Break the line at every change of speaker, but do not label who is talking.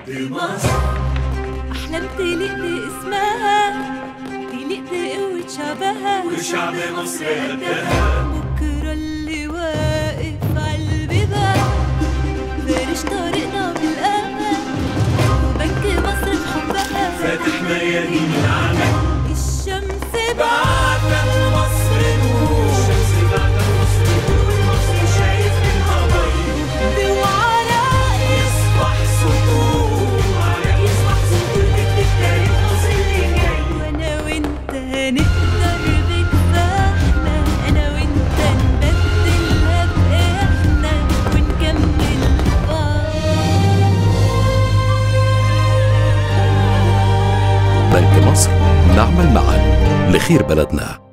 بنت مصر
أحلام تليق باسمها تليق بقوة شعبها
وشعب مصر قدها
بكرة اللي واقف عالبيبان فارش طريقنا بالأمل وبنك مصر بحبها
فاتح ميادين العمل
الشمس بعد
بعد مصر نور الشمس بعد مصر نور مصر شايف منها ضيق
وعراء
يصبح سطور عرق يصبح سطور تكتب تاريخ مصر اللي جاي
وانا وانت هنقدر بكفاحنا انا وانت نبدلها باحنا ونكمل بعض
بنك مصر نعمل معا لخير بلدنا